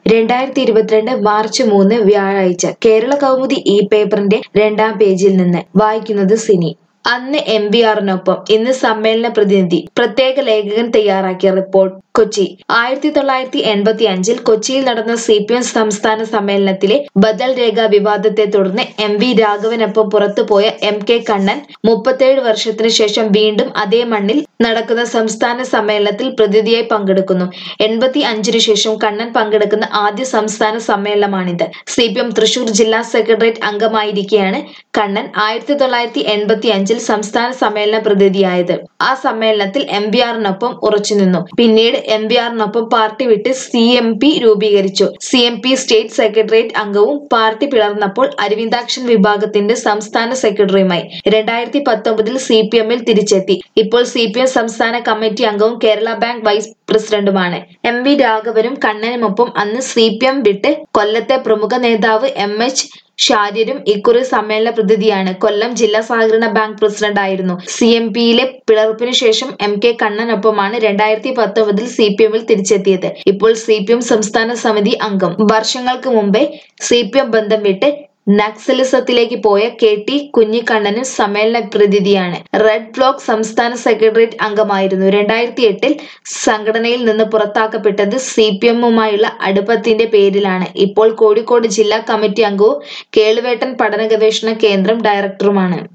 രണ്ടായിരത്തി ഇരുപത്തിരണ്ട് മാർച്ച് മൂന്ന് വ്യാഴാഴ്ച കേരള കൗമുദി ഈ പേപ്പറിന്റെ രണ്ടാം പേജിൽ നിന്ന് വായിക്കുന്നത് സിനി അന്ന് എം ബി ആറിനൊപ്പം ഇന്ന് സമ്മേളന പ്രതിനിധി പ്രത്യേക ലേഖകൻ തയ്യാറാക്കിയ റിപ്പോർട്ട് കൊച്ചി ആയിരത്തി തൊള്ളായിരത്തി എൺപത്തി അഞ്ചിൽ കൊച്ചിയിൽ നടന്ന സി പി എം സംസ്ഥാന സമ്മേളനത്തിലെ ബദൽ രേഖ വിവാദത്തെ തുടർന്ന് എം വി രാഘവനൊപ്പം പുറത്തുപോയ എം കെ കണ്ണൻ മുപ്പത്തേഴ് വർഷത്തിന് ശേഷം വീണ്ടും അതേ മണ്ണിൽ നടക്കുന്ന സംസ്ഥാന സമ്മേളനത്തിൽ പ്രതിനിധിയായി പങ്കെടുക്കുന്നു എൺപത്തി അഞ്ചിനു ശേഷം കണ്ണൻ പങ്കെടുക്കുന്ന ആദ്യ സംസ്ഥാന സമ്മേളനമാണിത് സി പി എം തൃശൂർ ജില്ലാ സെക്രട്ടേറിയറ്റ് അംഗമായിരിക്കെയാണ് കണ്ണൻ ആയിരത്തി തൊള്ളായിരത്തി എൺപത്തി അഞ്ചിൽ സംസ്ഥാന സമ്മേളന പ്രതിനിധിയായത് ആ സമ്മേളനത്തിൽ എം ബി ആറിനൊപ്പം ഉറച്ചുനിന്നു പിന്നീട് എം ബി ആറിനൊപ്പം പാർട്ടി വിട്ട് സി എം പി രൂപീകരിച്ചു C M P state secretariat അംഗവും പാർട്ടി പിളർന്നപ്പോൾ അരവിന്ദാക്ഷൻ വിഭാഗത്തിന്റെ സംസ്ഥാന സെക്രട്ടറിയുമായി രണ്ടായിരത്തി പത്തൊമ്പതിൽ സി പി എമ്മിൽ തിരിച്ചെത്തി ഇപ്പോൾ സി പി എം സംസ്ഥാന കമ്മിറ്റി അംഗവും കേരള ബാങ്ക് വൈസ് പ്രസിഡന്റുമാണ് എം വി രാഘവനും കണ്ണനുമൊപ്പം അന്ന് സി പി എം വിട്ട് കൊല്ലത്തെ പ്രമുഖ നേതാവ് എം എച്ച് ഷാര്യരും ഇക്കുറി സമ്മേളന പ്രതിനിധിയാണ് കൊല്ലം ജില്ലാ സഹകരണ ബാങ്ക് പ്രസിഡന്റ് ആയിരുന്നു സി എം പിയിലെ പിളർപ്പിനു ശേഷം എം കെ കണ്ണനൊപ്പമാണ് രണ്ടായിരത്തി പത്തൊമ്പതിൽ സി പി എമ്മിൽ തിരിച്ചെത്തിയത് ഇപ്പോൾ സി പി എം സംസ്ഥാന സമിതി അംഗം വർഷങ്ങൾക്ക് മുമ്പേ സി പി എം ബന്ധം വിട്ട് നക്സലിസത്തിലേക്ക് പോയ കെ ടി കുഞ്ഞിക്കണ്ണനും സമ്മേളന പ്രതിനിധിയാണ് റെഡ് ബ്ലോക്ക് സംസ്ഥാന സെക്രട്ടേറിയറ്റ് അംഗമായിരുന്നു രണ്ടായിരത്തി എട്ടിൽ സംഘടനയിൽ നിന്ന് പുറത്താക്കപ്പെട്ടത് സി പി എമ്മുമായുള്ള അടുപ്പത്തിന്റെ പേരിലാണ് ഇപ്പോൾ കോഴിക്കോട് ജില്ലാ കമ്മിറ്റി അംഗവും കേളുവേട്ടൻ പഠന ഗവേഷണ കേന്ദ്രം ഡയറക്ടറുമാണ്